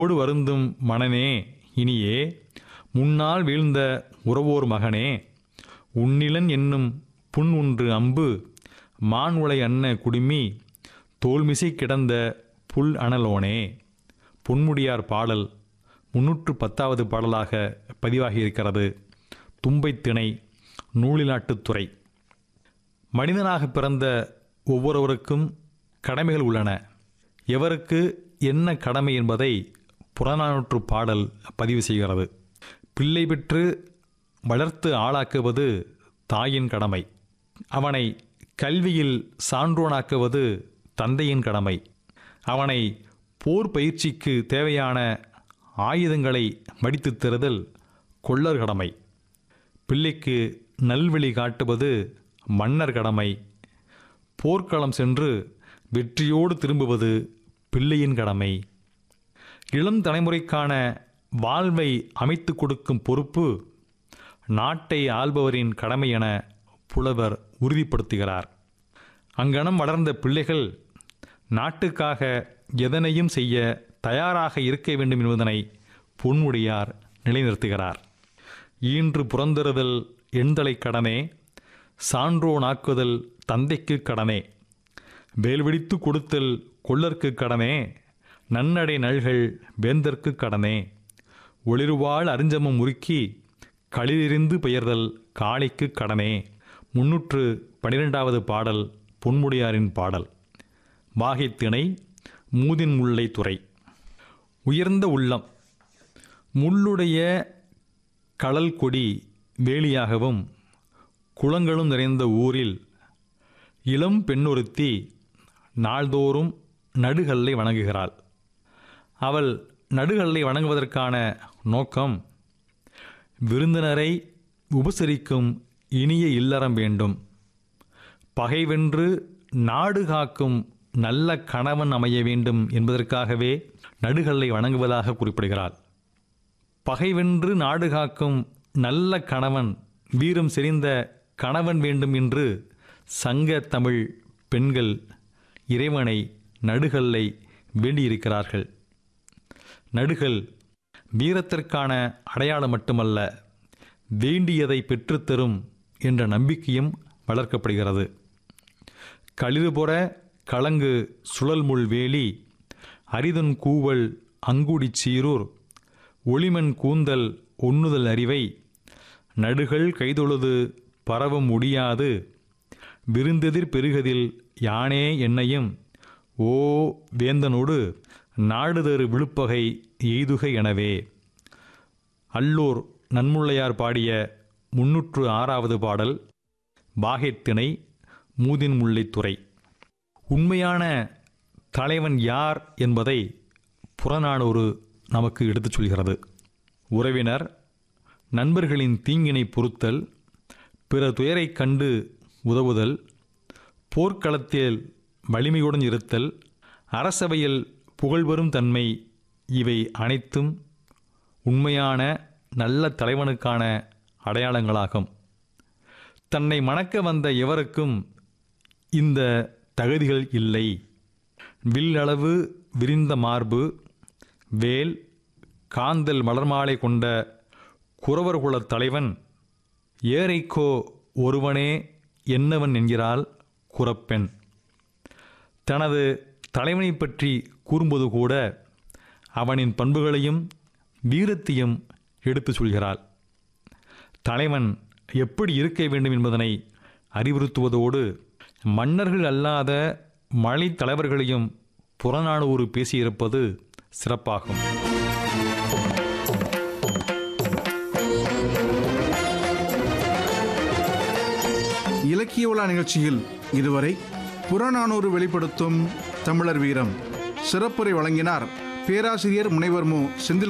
ஓடு வருந்தும் மனனே இனியே முன்னால் வீழ்ந்த உறவோர் மகனே உன்னிலன் என்னும் புண் ஒன்று அம்பு மான் உலை அன்ன குடுமி தோல்மிசை கிடந்த புல் அனலோனே பொன்முடியார் பாடல் முன்னூற்று பத்தாவது பாடலாக பதிவாகியிருக்கிறது தும்பைத் திணை நூலிலாட்டுத்துறை மனிதனாக பிறந்த ஒவ்வொருவருக்கும் கடமைகள் உள்ளன எவருக்கு என்ன கடமை என்பதை புறநானூற்று பாடல் பதிவு செய்கிறது பிள்ளை பெற்று வளர்த்து ஆளாக்குவது தாயின் கடமை அவனை கல்வியில் சான்றோனாக்குவது தந்தையின் கடமை அவனை போர் பயிற்சிக்கு தேவையான ஆயுதங்களை மடித்துத் தருதல் கொள்ளர் கடமை பிள்ளைக்கு நல்வழி காட்டுவது மன்னர் கடமை போர்க்களம் சென்று வெற்றியோடு திரும்புவது பிள்ளையின் கடமை இளம் தலைமுறைக்கான வாழ்வை அமைத்து கொடுக்கும் பொறுப்பு நாட்டை ஆள்பவரின் கடமை என புலவர் உறுதிப்படுத்துகிறார் அங்கனம் வளர்ந்த பிள்ளைகள் நாட்டுக்காக எதனையும் செய்ய தயாராக இருக்க வேண்டும் என்பதனை பொன்முடியார் நிலைநிறுத்துகிறார் ஈன்று புறந்தறுதல் எண்தலை கடனே சான்றோனாக்குதல் தந்தைக்கு கடனே வேல்விடித்து கொடுத்தல் கொள்ளற்கு கடனே நன்னடை நல்கள் வேந்தற்கு கடனே ஒளிர்வாள் அறிஞ்சமம் முறுக்கி களிரிந்து பெயர்தல் காளைக்கு கடனே முன்னூற்று பனிரெண்டாவது பாடல் பொன்முடியாரின் பாடல் வாகைத்திணை மூதின் முல்லை துறை உயர்ந்த உள்ளம் முள்ளுடைய கடல் கொடி வேலியாகவும் குளங்களும் நிறைந்த ஊரில் இளம் பெண்ணொருத்தி நாள்தோறும் நடுகல்லை வணங்குகிறாள் அவள் நடுகல்லை வணங்குவதற்கான நோக்கம் விருந்தினரை உபசரிக்கும் இனிய இல்லறம் வேண்டும் பகைவென்று நாடு காக்கும் நல்ல கணவன் அமைய வேண்டும் என்பதற்காகவே நடுகல்லை வணங்குவதாக குறிப்பிடுகிறாள் பகைவென்று நாடு காக்கும் நல்ல கணவன் வீரம் செறிந்த கணவன் வேண்டும் என்று சங்க தமிழ் பெண்கள் இறைவனை நடுகல்லை வேண்டியிருக்கிறார்கள் நடுகல் வீரத்திற்கான அடையாளம் மட்டுமல்ல வேண்டியதை பெற்றுத்தரும் என்ற நம்பிக்கையும் வளர்க்கப்படுகிறது களிறுபொற கலங்கு சுழல்முள் வேலி அரிதன் கூவல் அங்குடிச் சீரூர் ஒளிமன் கூந்தல் ஒண்ணுதல் அறிவை நடுகள் கைதொழுது பரவும் முடியாது விருந்தெதிர் பெருகதில் யானே என்னையும் ஓ வேந்தனோடு நாடுதரு விழுப்பகை எய்துக எனவே அல்லூர் நன்முள்ளையார் பாடிய முன்னூற்று ஆறாவது பாடல் பாகைத்திணை மூதின் முல்லைத்துறை உண்மையான தலைவன் யார் என்பதை புறநானூறு நமக்கு எடுத்துச் சொல்கிறது உறவினர் நண்பர்களின் தீங்கினை பொறுத்தல் பிற துயரைக் கண்டு உதவுதல் போர்க்களத்தில் வலிமையுடன் இருத்தல் அரசவையில் புகழ்வரும் தன்மை இவை அனைத்தும் உண்மையான நல்ல தலைவனுக்கான அடையாளங்களாகும் தன்னை மணக்க வந்த எவருக்கும் இந்த தகுதிகள் இல்லை வில்லளவு விரிந்த மார்பு வேல் காந்தல் மலர்மாலை கொண்ட குறவர்குலத் தலைவன் ஏறைக்கோ ஒருவனே என்னவன் என்கிறாள் குறப்பெண் தனது தலைவனை பற்றி கூறும்போது கூட அவனின் பண்புகளையும் வீரத்தையும் எடுத்துச் சொல்கிறாள் தலைவன் எப்படி இருக்க வேண்டும் என்பதனை அறிவுறுத்துவதோடு மன்னர்கள் அல்லாத மலை தலைவர்களையும் புறநானூறு பேசியிருப்பது சிறப்பாகும் இலக்கிய விழா நிகழ்ச்சியில் இதுவரை புறநானூறு வெளிப்படுத்தும் தமிழர் வீரம் சிறப்புரை வழங்கினார் பேராசிரியர் முனைவர் மு செந்தில்